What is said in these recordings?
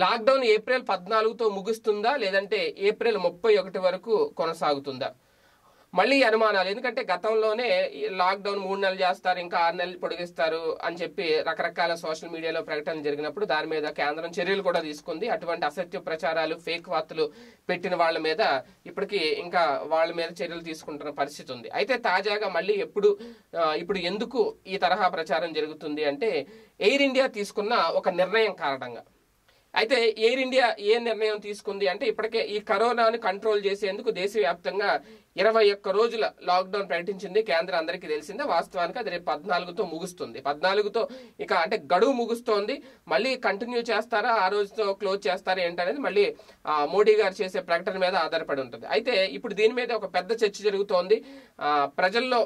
lockdown April పద్నాలుగుతో ముగుస్తుందా లేదంటే April ముప్పై ఒకటి వరకు కొనసాగుతుందా మళ్ళీ అనుమానాలు ఎందుకంటే గతంలోనే ఈ లాక్డౌన్ మూడు నెలలు చేస్తారు ఇంకా ఆరు నెలలు పొడిగిస్తారు అని చెప్పి రకరకాల సోషల్ మీడియాలో ప్రకటనలు జరిగినప్పుడు దాని మీద కేంద్రం చర్యలు కూడా తీసుకుంది అటువంటి అసత్య ప్రచారాలు ఫేక్ వార్తలు పెట్టిన వాళ్ళ మీద ఇప్పటికీ ఇంకా వాళ్ళ మీద చర్యలు తీసుకుంటున్న పరిస్థితి ఉంది అయితే తాజాగా మళ్ళీ ఎప్పుడు ఆ, ఇప్పుడు ఎందుకు ఈ తరహా ప్రచారం జరుగుతుంది అంటే ఎయిర్ ఇండియా తీసుకున్న ఒక నిర్ణయం కారణంగా అయితే ఎయిర్ ఇండియా ఏ నిర్ణయం తీసుకుంది అంటే ఇప్పటికే ఈ కరోనాను కంట్రోల్ చేసేందుకు దేశవ్యాప్తంగా ఇరవై ఒక్క రోజుల లాక్డౌన్ ప్రకటించింది కేంద్రం అందరికీ తెలిసిందే వాస్తవానికి అది రేపు పద్నాలుగుతో ముగుస్తుంది పద్నాలుగుతో ఇక అంటే గడువు ముగుస్తోంది మళ్ళీ కంటిన్యూ చేస్తారా ఆ రోజుతో క్లోజ్ చేస్తారా ఏంటనేది మళ్ళీ ఆ, మోడీ గారు చేసే ప్రకటన మీద ఆధారపడి ఉంటుంది అయితే ఇప్పుడు దీని మీద ఒక పెద్ద చర్చ జరుగుతోంది ఆ, ప్రజల్లో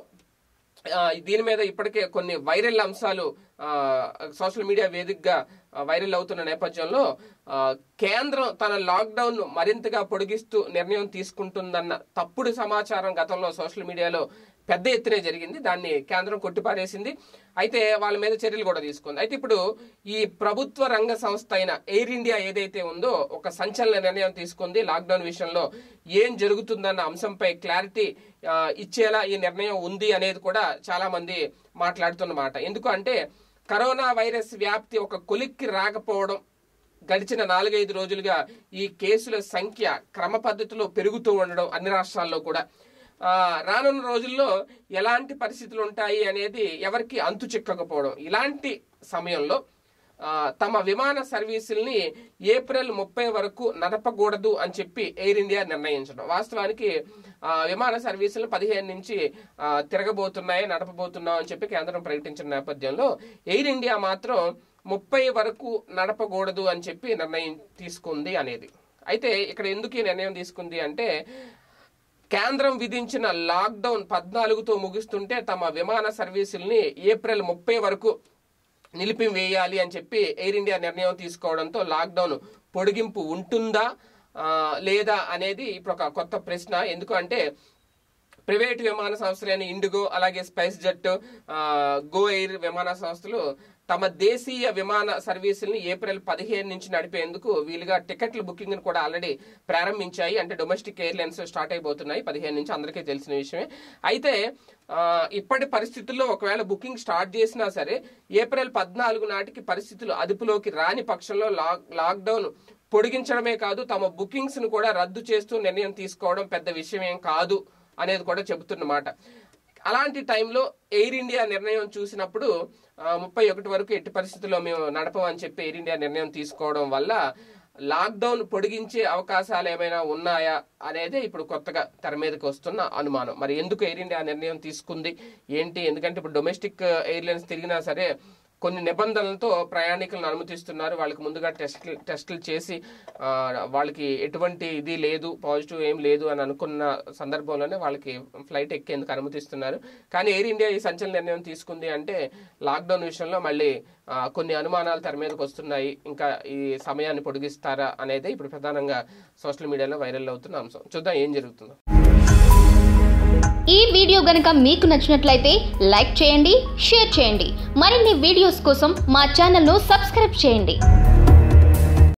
ఆ, దీని మీద ఇప్పటికే కొన్ని వైరల్ అంశాలు ఆ, సోషల్ మీడియా వేదికగా ఆ, వైరల్ అవుతున్న నేపథ్యంలో ఆ, కేంద్రం తన లాక్డౌన్ మరింతగా పొడిగిస్తూ నిర్ణయం తీసుకుంటుందన్న తప్పుడు సమాచారం గతంలో సోషల్ మీడియాలో పెద్ద ఎత్తునే జరిగింది దాన్ని కేంద్రం కొట్టిపారేసింది అయితే వాళ్ళ మీద చర్యలు కూడా తీసుకుంది అయితే ఇప్పుడు ఈ ప్రభుత్వ రంగ సంస్థ అయిన ఎయిర్ ఇండియా ఏదైతే ఉందో ఒక సంచలన నిర్ణయం తీసుకుంది లాక్డౌన్ విషయంలో ఏం జరుగుతుందన్న అంశంపై క్లారిటీ ఆ, ఇచ్చేలా ఈ నిర్ణయం ఉంది అనేది కూడా చాలా మంది మాట్లాడుతున్నమాట ఎందుకు అంటే కరోనా వైరస్ వ్యాప్తి ఒక కొలిక్కి రాకపోవడం గడిచిన నాలుగైదు రోజులుగా ఈ కేసుల సంఖ్య క్రమ పద్ధతిలో పెరుగుతూ ఉండడం అన్ని రాష్ట్రాల్లో కూడా ఆ, రానున్న రోజుల్లో ఎలాంటి పరిస్థితులు ఉంటాయి అనేది ఎవరికి అంతు చిక్కకపోవడం ఇలాంటి సమయంలో ఆ, తమ విమాన సర్వీసుల్ని ఏప్రిల్ ముప్పై వరకు నడపకూడదు అని చెప్పి ఎయిర్ ఇండియా నిర్ణయించడం వాస్తవానికి ఆ, విమాన సర్వీసులు పదిహేను నుంచి ఆ, తిరగబోతున్నాయి నడపబోతున్నాం అని చెప్పి కేంద్రం ప్రకటించిన నేపథ్యంలో ఎయిర్ ఇండియా మాత్రం ముప్పై వరకు నడపకూడదు అని చెప్పి నిర్ణయం తీసుకుంది అనేది అయితే ఇక్కడ ఎందుకు ఈ నిర్ణయం తీసుకుంది అంటే కేంద్రం విధించిన లాక్డౌన్ పద్నాలుగుతో ముగుస్తుంటే తమ విమాన సర్వీసుల్ని ఏప్రిల్ ముప్పై వరకు నిలిపివేయాలి అని చెప్పి ఎయిర్ ఇండియా నిర్ణయం తీసుకోవడంతో లాక్డౌన్ పొడిగింపు ఉంటుందా ఆ, లేదా అనేది ఇప్పుడు ఒక కొత్త ప్రశ్న ఎందుకంటే ప్రైవేట్ విమాన సంస్థలైన ఇండిగో అలాగే స్పైస్ జెట్ ఆ, గో ఎయిర్ విమాన సంస్థలు తమ దేశీయ విమాన సర్వీసుల్ని ఏప్రిల్ పదిహేను నుంచి నడిపేందుకు వీలుగా టికెట్ల బుకింగ్ కూడా ఆల్రెడీ ప్రారంభించాయి అంటే డొమెస్టిక్ ఎయిర్లైన్స్ స్టార్ట్ అయిపోతున్నాయి పదిహేను నుంచి అందరికీ తెలిసిన విషయమే అయితే ఆ, ఇప్పటి పరిస్థితుల్లో ఒకవేళ బుకింగ్ స్టార్ట్ చేసినా సరే ఏప్రిల్ పద్నాలుగు నాటికి పరిస్థితులు అదుపులోకి రాని పక్షంలో లాక్ లాక్డౌన్ పొడిగించడమే కాదు తమ బుకింగ్స్ ను కూడా రద్దు చేస్తూ నిర్ణయం తీసుకోవడం పెద్ద విషయం ఏం కాదు అనేది కూడా చెబుతున్నమాట అలాంటి టైంలో ఎయిర్ ఇండియా నిర్ణయం చూసినప్పుడు ముప్పై ఒకటి వరకు ఎట్టి పరిస్థితుల్లో మేము నడపమని చెప్పి ఎయిర్ ఇండియా నిర్ణయం తీసుకోవడం వల్ల లాక్డౌన్ పొడిగించే అవకాశాలు ఏమైనా ఉన్నాయా అనేది ఇప్పుడు కొత్తగా తెర మీదకి వస్తున్న అనుమానం మరి ఎందుకు ఎయిర్ ఇండియా నిర్ణయం తీసుకుంది ఏంటి ఎందుకంటే ఇప్పుడు డొమెస్టిక్ ఎయిర్లైన్స్ తిరిగినా సరే కొన్ని నిబంధనలతో ప్రయాణికులను అనుమతిస్తున్నారు వాళ్ళకి ముందుగా టెస్ట్ టెస్టులు చేసి ఆ, వాళ్ళకి ఎటువంటి ఇది లేదు పాజిటివ్ ఏం లేదు అని అనుకున్న సందర్భంలోనే వాళ్ళకి ఫ్లైట్ ఎక్కేందుకు అనుమతిస్తున్నారు కానీ ఎయిర్ ఇండియా ఈ సంచలన నిర్ణయం తీసుకుంది అంటే లాక్డౌన్ విషయంలో మళ్ళీ ఆ, కొన్ని అనుమానాలు తెర మీదకి వస్తున్నాయి ఇంకా ఈ సమయాన్ని పొడిగిస్తారా అనేది ఇప్పుడు ప్రధానంగా సోషల్ మీడియాలో వైరల్ అవుతున్న అంశం చూద్దాం ఏం జరుగుతుందో ఈ వీడియో గనుక మీకు నచ్చినట్లయితే లైక్ చేయండి షేర్ చేయండి మరిన్ని వీడియోస్ కోసం మా ఛానల్ను సబ్స్క్రైబ్ చేయండి